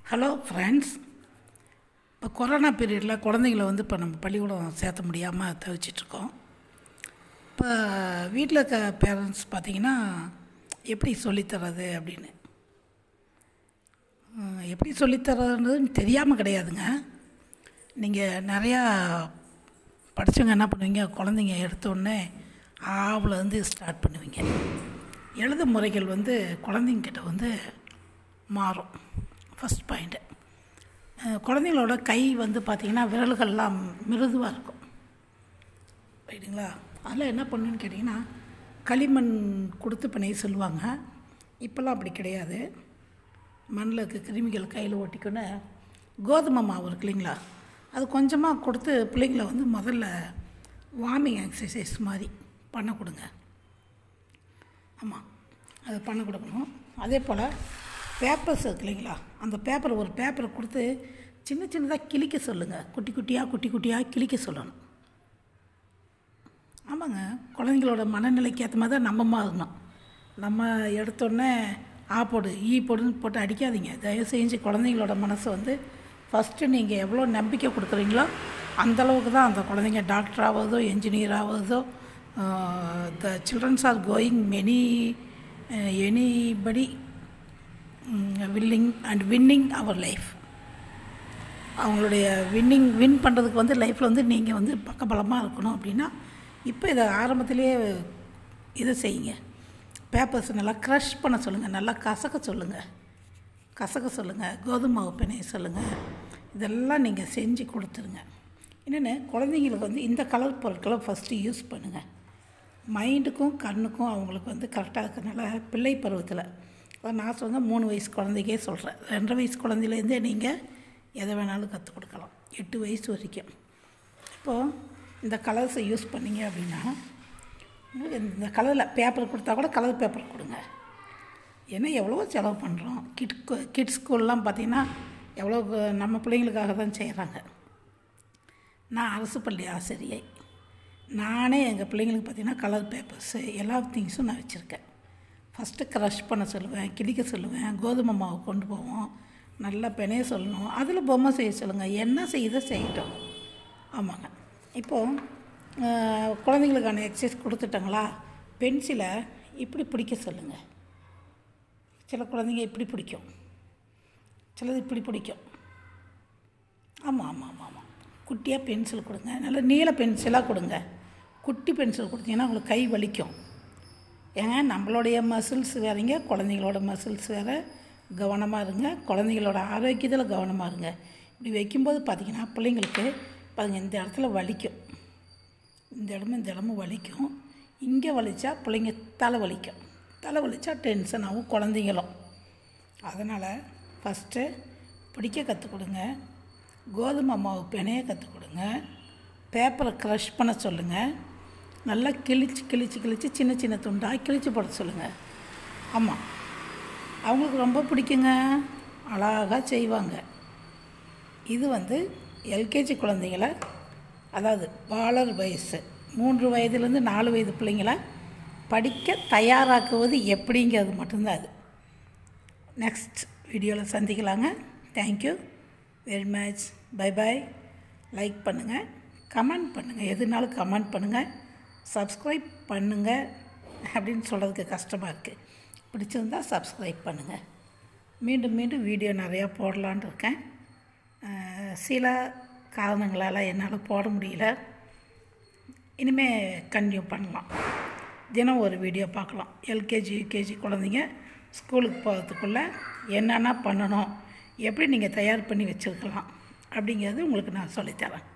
hello friends இப்போ corona பீரியடில் குழந்தைங்கள வந்து இப்போ நம்ம பள்ளிக்கூடம் சேர்த்த முடியாமல் தவிச்சிட்ருக்கோம் இப்போ வீட்டில் இருக்க பேரண்ட்ஸ் பார்த்தீங்கன்னா எப்படி சொல்லித்தர்றது அப்படின்னு அஹ் எப்படி சொல்லித்தர்றதுன்னு தெரியாமல் கிடையாதுங்க நீங்கள் நிறையா படித்தவங்க என்ன பண்ணுவீங்க குழந்தைங்க எடுத்தோடனே ஆவில் வந்து ஸ்டார்ட் பண்ணுவீங்க எழுத முறைகள் வந்து குழந்தைங்கிட்ட வந்து மாறும் ஃபஸ்ட் பாயிண்ட்டு குழந்தைங்களோட கை வந்து பார்த்திங்கன்னா விரல்கள்லாம் மிருதுவாக இருக்கும் ரைட்டுங்களா அதில் என்ன பண்ணுன்னு கேட்டிங்கன்னா களிமண் கொடுத்து பண்ணி சொல்லுவாங்க இப்போல்லாம் அப்படி கிடையாது மண்ணில் இருக்க கிருமிகள் கையில் ஒட்டிக்கொண்டு கோதுமை மாவு இருக்கு இல்லைங்களா அது கொஞ்சமாக கொடுத்து பிள்ளைங்கள வந்து முதல்ல வார்மிங் எக்ஸசைஸ் மாதிரி பண்ண கொடுங்க ஆமாம் அது பண்ண கொடுக்கணும் அதே போல் பேப்பர்ஸ் இருக்கு இல்லைங்களா அந்த பேப்பர் ஒரு பேப்பரை கொடுத்து சின்ன சின்னதாக கிழிக்க சொல்லுங்கள் குட்டி குட்டியாக குட்டி குட்டியாக கிழிக்க சொல்லணும் ஆமாங்க குழந்தைங்களோட மனநிலைக்கு ஏற்ற மாதிரி தான் நம்ம மாறணும் நம்ம எடுத்தோடனே ஆ போடு ஈ போடுன்னு போட்டு அடிக்காதீங்க தயவு செஞ்சு குழந்தைங்களோட மனசை வந்து ஃபஸ்ட்டு நீங்கள் எவ்வளோ நம்பிக்கை கொடுக்குறீங்களோ அந்தளவுக்கு தான் அந்த குழந்தைங்க டாக்டர் ஆகுதோ என்ஜினியர் ஆகுதோ the childrens are going many anybody willing and winning our life அவங்களுடைய வின்னிங் வின் பண்ணுறதுக்கு வந்து லைஃப்பில் வந்து நீங்கள் வந்து பக்கபலமாக இருக்கணும் அப்படின்னா இப்போ இதை ஆரம்பத்திலேயே இதை செய்யுங்க பேப்பர்ஸ் நல்லா க்ரஷ் பண்ண சொல்லுங்கள் நல்லா கசக்க சொல்லுங்கள் கசக்க சொல்லுங்கள் கோதுமை மாவு பிணைய சொல்லுங்கள் இதெல்லாம் நீங்கள் செஞ்சு கொடுத்துருங்க என்னென்னு குழந்தைங்களுக்கு வந்து இந்த கலர் பொருட்களை ஃபஸ்ட்டு யூஸ் பண்ணுங்கள் மைண்டுக்கும் கண்ணுக்கும் அவங்களுக்கு வந்து கரெக்டாக இருக்கிறதுனால பிள்ளை பருவத்தில் அதான் நான் சொன்ன மூணு வயசு குழந்தைக்கே சொல்கிறேன் ரெண்டரை வயசு குழந்தையிலேருந்தே நீங்கள் எதை வேணாலும் கற்றுக் கொடுக்கலாம் எட்டு வயசு வரைக்கும் இப்போது இந்த கலர்ஸை யூஸ் பண்ணீங்க அப்படின்னா உங்களுக்கு இந்த கலரில் பேப்பர் கொடுத்தா கூட கலர் பேப்பர் கொடுங்க ஏன்னா எவ்வளோ செலவு பண்ணுறோம் கிட் கிட்ஸ் ஸ்கூல்லாம் பார்த்திங்கன்னா எவ்வளோ நம்ம பிள்ளைங்களுக்காக தான் செய்கிறாங்க நான் அரசு பள்ளி ஆசிரியை நானே எங்கள் பிள்ளைங்களுக்கு பார்த்திங்கன்னா கலர் பேப்பர்ஸு எல்லா திங்ஸும் நான் வச்சுருக்கேன் ஃபஸ்ட்டு க்ரஷ் பண்ண சொல்லுவேன் கிழிக்க சொல்லுவேன் கோதுமை மாவு கொண்டு போவோம் நல்லா பெனைய சொல்லணும் அதில் பொம்மை செய்ய சொல்லுங்கள் என்ன செய்யுதோ செய்யட்டும் ஆமாங்க இப்போது குழந்தைங்களுக்கான எக்ஸசைஸ் கொடுத்துட்டாங்களா பென்சிலை இப்படி பிடிக்க சொல்லுங்கள் சில குழந்தைங்க இப்படி பிடிக்கும் சிலது இப்படி பிடிக்கும் ஆமாம் ஆமாம் ஆமாம் ஆமாம் குட்டியாக பென்சில் கொடுங்க நல்ல நீல பென்சிலாக கொடுங்க குட்டி பென்சில் கொடுத்தீங்கன்னா உங்களுக்கு கை வலிக்கும் ஏங்க நம்மளுடைய மசில்ஸ் வேறங்க குழந்தைங்களோட மசில்ஸ் வேறு கவனமாக இருங்க குழந்தைங்களோட ஆரோக்கியத்தில் கவனமாக இருங்க இப்படி வைக்கும்போது பார்த்திங்கன்னா பிள்ளைங்களுக்கு பாருங்க இந்த இடத்துல வலிக்கும் இந்த இடமும் இந்த இடமும் வலிக்கும் இங்கே வலித்தா பிள்ளைங்க தலை வலிக்கும் தலை வலித்தா டென்ஷன் ஆகும் குழந்தைங்களும் அதனால் ஃபஸ்ட்டு பிடிக்க கற்றுக் கொடுங்க கோதுமை மாவு பிணைய கற்றுக் கொடுங்க பேப்பரை க்ரஷ் பண்ண சொல்லுங்கள் நல்லா கிழிச்சு கிழிச்சு கிழிச்சு சின்ன சின்ன துண்டாக கிழிச்சு போட சொல்லுங்கள் ஆமாம் அவங்களுக்கு ரொம்ப பிடிக்குங்க அழகாக செய்வாங்க இது வந்து எல்கேஜி குழந்தைங்கள அதாவது பாலர் வயசு மூன்று வயதுலேருந்து நாலு வயது பிள்ளைங்கள படிக்க தயாராக்குவது எப்படிங்கிறது மட்டும்தான் அது நெக்ஸ்ட் வீடியோவில் சந்திக்கலாங்க thank you very much bye bye like பண்ணுங்கள் கமெண்ட் பண்ணுங்கள் எதுனாலும் கமெண்ட் பண்ணுங்கள் சப்ஸ்கிரைப் பண்ணுங்கள் அப்படின்னு சொல்கிறதுக்கு கஷ்டமாக இருக்குது பிடிச்சிருந்தால் சப்ஸ்கிரைப் பண்ணுங்கள் மீண்டும் மீண்டும் வீடியோ நிறையா போடலான் இருக்கேன் சில காரணங்களால் என்னால் போட முடியல இனிமேல் கன்டினியூ பண்ணலாம் தினம் ஒரு வீடியோ பார்க்கலாம் எல்கேஜி யூகேஜி குழந்தைங்க ஸ்கூலுக்கு போகிறதுக்குள்ளே என்னென்ன பண்ணணும் எப்படி நீங்கள் தயார் பண்ணி வச்சுருக்கலாம் அப்படிங்கிறது உங்களுக்கு நான் சொல்லித்தரேன்